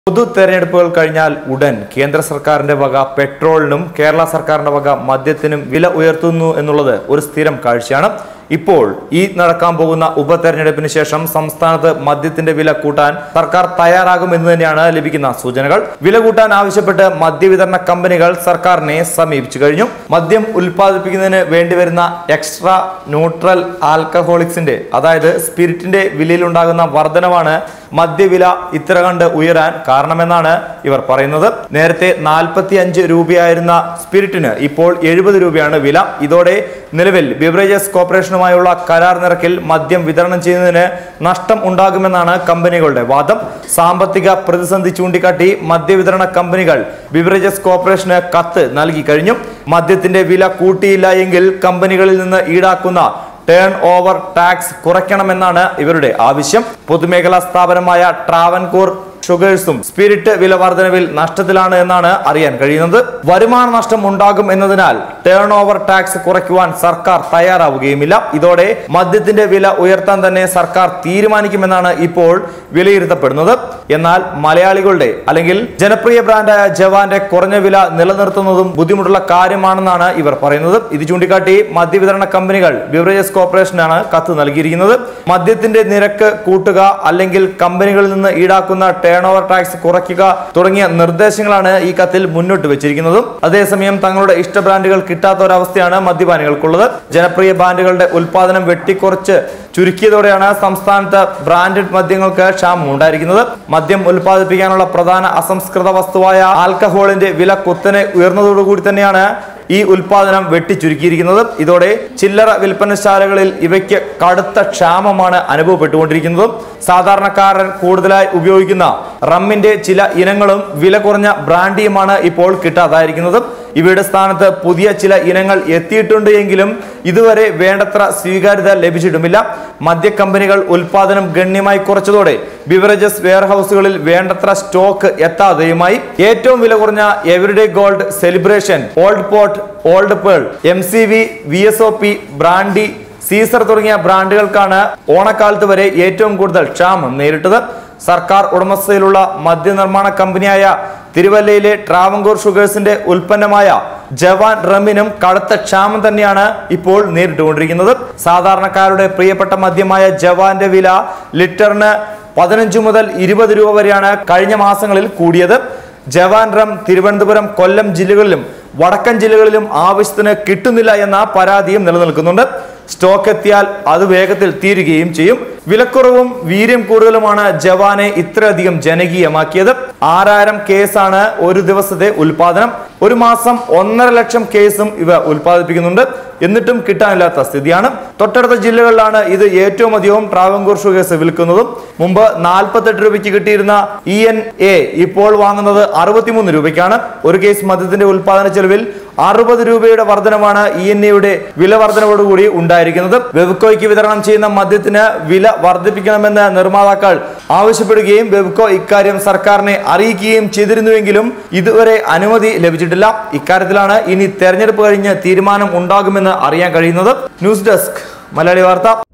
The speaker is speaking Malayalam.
പൊതു തെരഞ്ഞെടുപ്പുകൾ കഴിഞ്ഞാൽ ഉടൻ കേന്ദ്ര സർക്കാരിന്റെ വക പെട്രോളിനും കേരള സർക്കാരിന്റെ വക മദ്യത്തിനും വില ഉയർത്തുന്നു എന്നുള്ളത് ഒരു സ്ഥിരം കാഴ്ചയാണ് ഇപ്പോൾ ഈ നടക്കാൻ പോകുന്ന ഉപതെരഞ്ഞെടുപ്പിന് ശേഷം സംസ്ഥാനത്ത് മദ്യത്തിന്റെ വില കൂട്ടാൻ സർക്കാർ തയ്യാറാകും എന്ന് തന്നെയാണ് ലഭിക്കുന്ന സൂചനകൾ വില കൂട്ടാൻ ആവശ്യപ്പെട്ട് മദ്യവിതരണ കമ്പനികൾ സർക്കാരിനെ സമീപിച്ചു കഴിഞ്ഞു മദ്യം ഉൽപ്പാദിപ്പിക്കുന്നതിന് വേണ്ടിവരുന്ന എക്സ്ട്രാ ന്യൂട്രൽ ആൽക്കഹോളിക്സിന്റെ അതായത് സ്പിരിറ്റിന്റെ വിലയിലുണ്ടാകുന്ന വർധനവാണ് മദ്യവില ഇത്ര കണ്ട് ഉയരാൻ കാരണമെന്നാണ് ഇവർ പറയുന്നത് നേരത്തെ നാൽപ്പത്തി അഞ്ച് രൂപയായിരുന്ന സ്പിരിറ്റിന് ഇപ്പോൾ എഴുപത് രൂപയാണ് വില ഇതോടെ നിലവിൽ ബിവറേജസ് കോർപ്പറേഷനുമായുള്ള കരാർ നിരക്കിൽ മദ്യം വിതരണം ചെയ്യുന്നതിന് നഷ്ടം ഉണ്ടാകുമെന്നാണ് കമ്പനികളുടെ വാദം സാമ്പത്തിക പ്രതിസന്ധി ചൂണ്ടിക്കാട്ടി മദ്യവിതരണ കമ്പനികൾ ബിവറേജസ് കോർപ്പറേഷന് കത്ത് നൽകി കഴിഞ്ഞു മദ്യത്തിന്റെ വില കൂട്ടിയില്ല എങ്കിൽ കമ്പനികളിൽ നിന്ന് ഈടാക്കുന്ന ടേൺ ഓവർ ടാക്സ് കുറയ്ക്കണമെന്നാണ് ഇവരുടെ ആവശ്യം പൊതുമേഖലാ സ്ഥാപനമായ ട്രാവൻകൂർ ഷുഗേഴ്സും സ്പിരിറ്റ് വില വർധനവിൽ നഷ്ടത്തിലാണ് എന്നാണ് അറിയാൻ കഴിയുന്നത് വരുമാന നഷ്ടം ഉണ്ടാകും എന്നതിനാൽ ടേൺ ഓവർ ടാക്സ് കുറയ്ക്കുവാൻ സർക്കാർ തയ്യാറാവുകയുമില്ല ഇതോടെ മദ്യത്തിന്റെ വില ഉയർത്താൻ തന്നെ സർക്കാർ തീരുമാനിക്കുമെന്നാണ് ഇപ്പോൾ വിലയിരുത്തപ്പെടുന്നത് എന്നാൽ മലയാളികളുടെ അല്ലെങ്കിൽ ജനപ്രിയ ബ്രാൻഡായ ജവാന്റെ കുറഞ്ഞ വില നിലനിർത്തുന്നതും ബുദ്ധിമുട്ടുള്ള കാര്യമാണെന്നാണ് ഇവർ പറയുന്നത് ഇത് ചൂണ്ടിക്കാട്ടി മദ്യവിതരണ കമ്പനികൾ ബിവറേജസ് കോർപ്പറേഷനാണ് കത്ത് നൽകിയിരിക്കുന്നത് മദ്യത്തിന്റെ നിരക്ക് കൂട്ടുക അല്ലെങ്കിൽ കമ്പനികളിൽ നിന്ന് ഈടാക്കുന്ന ടേൺ ഓവർ ടാക്സ് കുറയ്ക്കുക തുടങ്ങിയ നിർദ്ദേശങ്ങളാണ് ഈ കത്തിൽ മുന്നോട്ട് വെച്ചിരിക്കുന്നതും അതേസമയം തങ്ങളുടെ ഇഷ്ട ബ്രാൻഡുകൾ കിട്ടാത്ത ഒരവസ്ഥയാണ് മദ്യപാനികൾക്കുള്ളത് ജനപ്രിയ ബ്രാൻഡുകളുടെ ഉൽപാദനം വെട്ടിക്കുറച്ച് ചുരുക്കിയതോടെയാണ് സംസ്ഥാനത്ത് ബ്രാൻഡഡ് മദ്യങ്ങൾക്ക് ക്ഷാമം ഉണ്ടായിരിക്കുന്നത് മദ്യം ഉൽപ്പാദിപ്പിക്കാനുള്ള പ്രധാന അസംസ്കൃത വസ്തുവായ ആൽക്കഹോളിന്റെ വില കുത്തനെ ഉയർന്നതോടുകൂടി തന്നെയാണ് ഈ ഉൽപാദനം വെട്ടിച്ചുരുക്കിയിരിക്കുന്നത് ഇതോടെ ചില്ലറ വിൽപ്പനശാലകളിൽ ഇവയ്ക്ക് കടുത്ത ക്ഷാമമാണ് അനുഭവപ്പെട്ടുകൊണ്ടിരിക്കുന്നതും സാധാരണക്കാരൻ കൂടുതലായി ഉപയോഗിക്കുന്ന റമ്മിന്റെ ചില ഇനങ്ങളും വില കുറഞ്ഞ ബ്രാൻഡിയുമാണ് ഇപ്പോൾ കിട്ടാതായിരിക്കുന്നത് ഇവയുടെ സ്ഥാനത്ത് പുതിയ ചില ഇനങ്ങൾ എത്തിയിട്ടുണ്ട് എങ്കിലും ഇതുവരെ വേണ്ടത്ര സ്വീകാര്യത ലഭിച്ചിട്ടുമില്ല മദ്യ കമ്പനികൾ ഉൽപാദനം ഗണ്യമായി കുറച്ചതോടെ ബിവറേജസ് വെയർഹൌസുകളിൽ വേണ്ടത്ര സ്റ്റോക്ക് എത്താതെയുമായി ഏറ്റവും വില കുറഞ്ഞ everyday gold celebration Old Port Old Pearl M C V V S O P brandy Caesar തുടങ്ങിയ ബ്രാൻഡുകൾക്കാണ് ഓണക്കാലത്ത് വരെ ഏറ്റവും കൂടുതൽ ക്ഷാമം നേരിട്ടത് സർക്കാർ ഉടമസ്ഥയിലുള്ള മദ്യനിർമ്മാണ കമ്പനിയായ തിരുവല്ലയിലെ ട്രാവൻകൂർ ഷുഗേഴ്സിന്റെ ഉൽപ്പന്നമായ ജവാൻ റമ്മിനും കടുത്ത ക്ഷാമം തന്നെയാണ് ഇപ്പോൾ നേരിട്ടുകൊണ്ടിരിക്കുന്നത് സാധാരണക്കാരുടെ പ്രിയപ്പെട്ട മദ്യമായ ജവാന്റെ വില ലിറ്ററിന് പതിനഞ്ച് മുതൽ ഇരുപത് രൂപ വരെയാണ് കഴിഞ്ഞ മാസങ്ങളിൽ കൂടിയത് ജവാൻ റം തിരുവനന്തപുരം കൊല്ലം ജില്ലകളിലും വടക്കൻ ജില്ലകളിലും ആവശ്യത്തിന് കിട്ടുന്നില്ല എന്ന പരാതിയും നിലനിൽക്കുന്നുണ്ട് സ്റ്റോക്ക് എത്തിയാൽ അത് വേഗത്തിൽ തീരുകയും ചെയ്യും വിലക്കുറവും വീര്യം കൂടുതലുമാണ് ജവാനെ ഇത്രയധികം ജനകീയമാക്കിയത് ആറായിരം കേസാണ് ഒരു ദിവസത്തെ ഉൽപാദനം ഒരു മാസം ഒന്നര ലക്ഷം കേസും ഇവ ഉൽപ്പാദിപ്പിക്കുന്നുണ്ട് എന്നിട്ടും കിട്ടാനില്ലാത്ത സ്ഥിതിയാണ് തൊട്ടടുത്ത ജില്ലകളിലാണ് ഇത് ഏറ്റവും അധികവും ട്രാവൻകൂർ ഷുഗേഴ്സ് വിൽക്കുന്നതും മുമ്പ് നാൽപ്പത്തെട്ട് രൂപയ്ക്ക് കിട്ടിയിരുന്ന ഇ എൻ എ ഇപ്പോൾ വാങ്ങുന്നത് അറുപത്തിമൂന്ന് രൂപയ്ക്കാണ് ഒരു കേസ് മദ്യത്തിന്റെ ഉൽപാദന ചെലവിൽ അറുപത് രൂപയുടെ വർധനമാണ് ഇ എൻ എയുടെ വില വർധനവോടുകൂടി ഉണ്ടായിരിക്കുന്നത് വെബ്കോയ്ക്ക് വിതരണം ചെയ്യുന്ന മദ്യത്തിന് വില വർദ്ധിപ്പിക്കണമെന്ന് നിർമ്മാതാക്കൾ ആവശ്യപ്പെടുകയും വെബ്കോ ഇക്കാര്യം സർക്കാരിനെ അറിയിക്കുകയും ചെയ്തിരുന്നുവെങ്കിലും ഇതുവരെ അനുമതി ലഭിച്ചിട്ടില്ല ഇക്കാര്യത്തിലാണ് ഇനി തെരഞ്ഞെടുപ്പ് കഴിഞ്ഞ് തീരുമാനം ഉണ്ടാകുമെന്ന് അറിയാൻ കഴിയുന്നത് ന്യൂസ് ഡെസ്ക് മലയാളി വാർത്ത